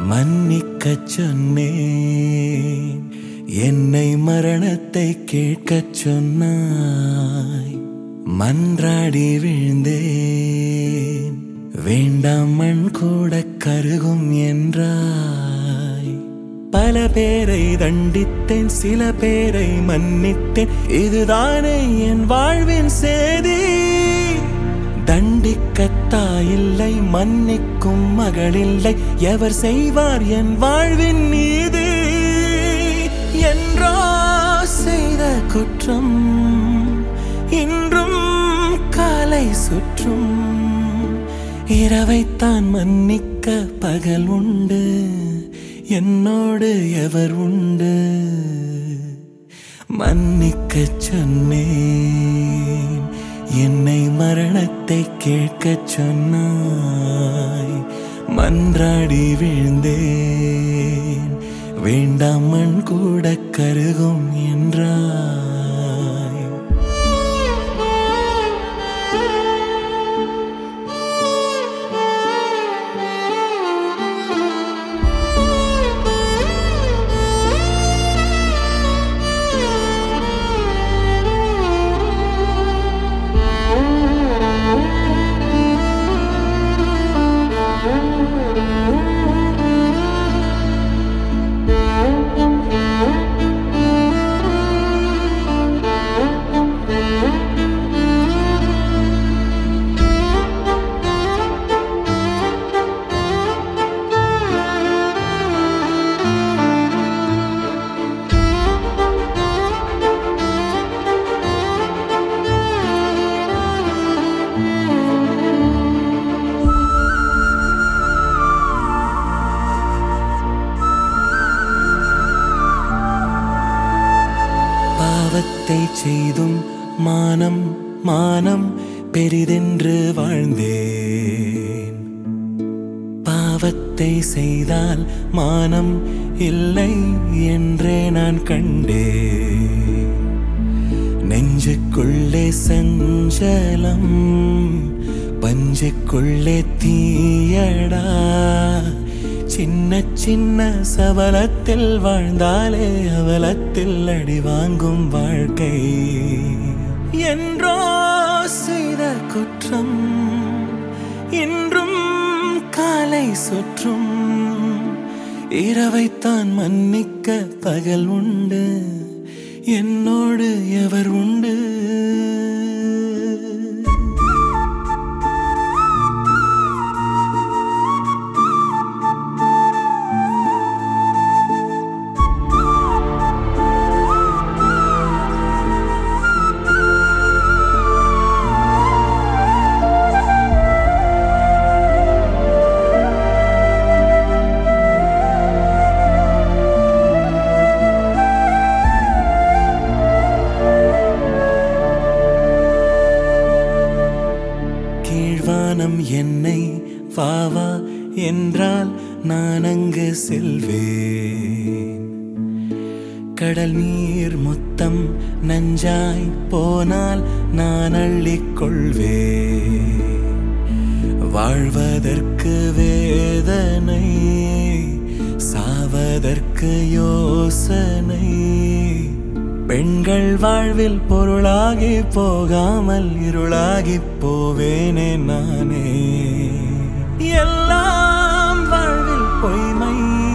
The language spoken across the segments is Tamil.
மன்னிக்கச் சொன்னேன் என்னை மரணத்தை கேட்கச் சொன்னாய் மன்றாடி விழுந்தேன் வேண்டாம் மண் கூட கருகும் என்றாய் பல பேரை தண்டித்தேன் சில பேரை மன்னித்தேன் இதுதானே என் வாழ்வின் சேதி தண்டிக்கத்தாயில்லை மன்னிக்கும் மகளில்லை எவர் செய்வார் என் வாழ்வின் நீதி என்றோ செய்த குற்றம் இன்றும் காலை சுற்றும் இரவைத்தான் மன்னிக்க பகல் உண்டு என்னோடு எவர் உண்டு மன்னிக்கச் சொன்னேன் என்னை மரணத்தை கேட்கச் சொன்னாய் மன்றாடி விழுந்தேன் வேண்டாம் மண் கூட கருகும் என்றாய் பாவத்தை செய்தும் மானம் மானம் பெரிதென்று வாழ்ந்தேன் பாவத்தை செய்தால் மானம் இல்லை என்றே நான் கண்டேன் நெஞ்சுக்குள்ளே சஞ்சலம் பஞ்சுக்குள்ளே தீயடா சின்ன சின்ன சபலத்தில் வாழ்ந்தாலே அவலத்தில் அடி வாங்கும் வாழ்க்கை என்றோ செய்த குற்றம் இன்றும் காலை சுற்றும் இரவைத்தான் மன்னிக்க பகல் உண்டு என்னோடு எவர் உண்டு கீழ்வானம் என்னை வாவா என்றால் நான் அங்கு செல்வேன் கடல் நீர் மொத்தம் நஞ்சாய் போனால் நான் அள்ளிக் கொள்வேன் வாழ்வதற்கு வேதனை சாவதற்கு யோசனை பெண்கள் வாழ்வில் பொருளாகி போகாமல் இருளாகி போவேனே நானே எல்லாம் வாழ்வில் பொய்மை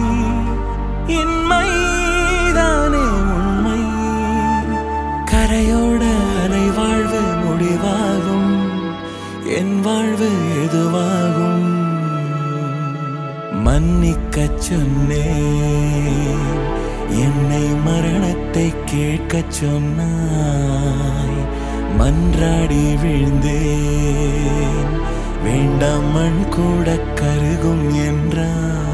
இன்மைதானே உண்மை கரையோட அலை வாழ்வு முடிவாகும் என் வாழ்வு எதுவாகும் மன்னிக்கச் சொன்னேன் என்னை மரணத்தை கேட்கச் சொன்னாய் மன்றாடி விழுந்தேன் வேண்டாம் மண் கூட கருகும் என்றாய்